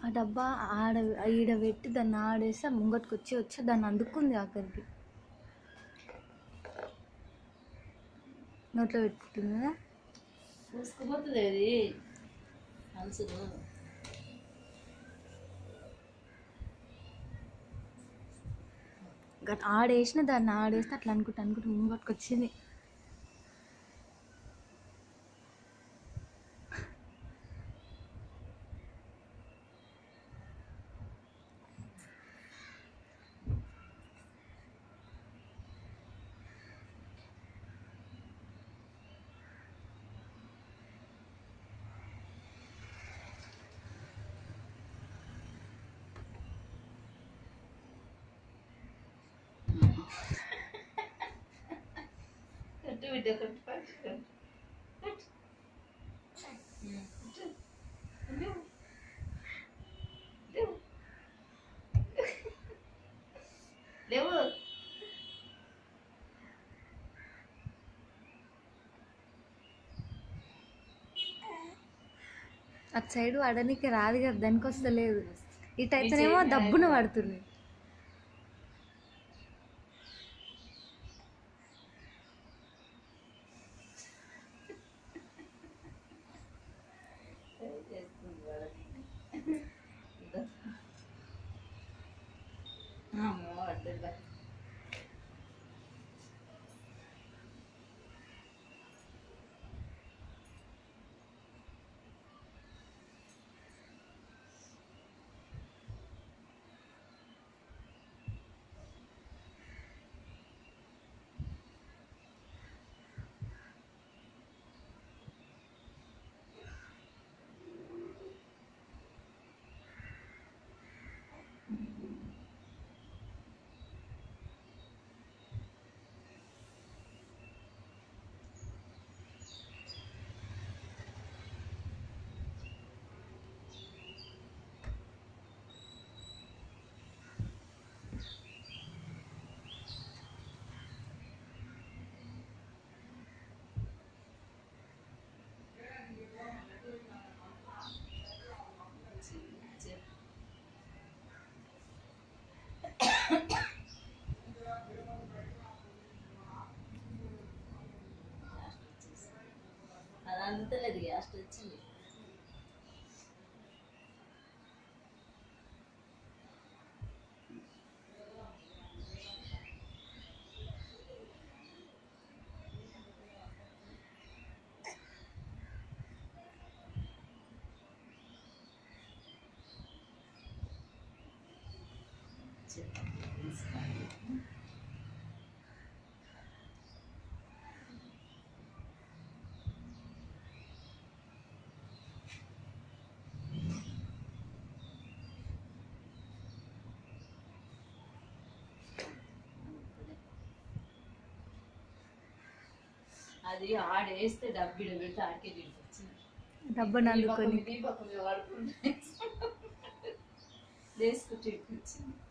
ఆ డబ్బా ఆడ ఈడ పెట్టి దాన్ని ఆడేసి ఆ ముంగటికి వచ్చి వచ్చి దాన్ని అందుకుంది ఆఖరికి నోట్లో పెట్టుకుంటుంది కదా పూసుకుపోతుంది అది అలసులు గట్- ఆడేసిన దాన్ని ఆడేస్తే అట్లా అనుకుంటా అనుకుంటా ముంగటికి వచ్చింది కట్టు బిడ్డ కట్టు కట్టు కట్టు కట్టు. ఉమ్, కట్టు. లేవు. లేవు. లేవు అటు సైడ్ పడనీకి రాదు కదా దానికి వస్తలేదు ఇటు అయితేనేమో దబ్బున పడుతుంది చేస్తుంది వాళ్ళకి. ఇదో. అమ్మో అడ్డగా అది అందుతలేదు గ్యాస్ వచ్చింది అది ఆడేస్తే డబ్బిడ పెడితే ఆడికే వచ్చింది డబ్బును అందుకొని ఈ పక్క మీద పడుకుంటే వేసుకుంటే వచ్చింది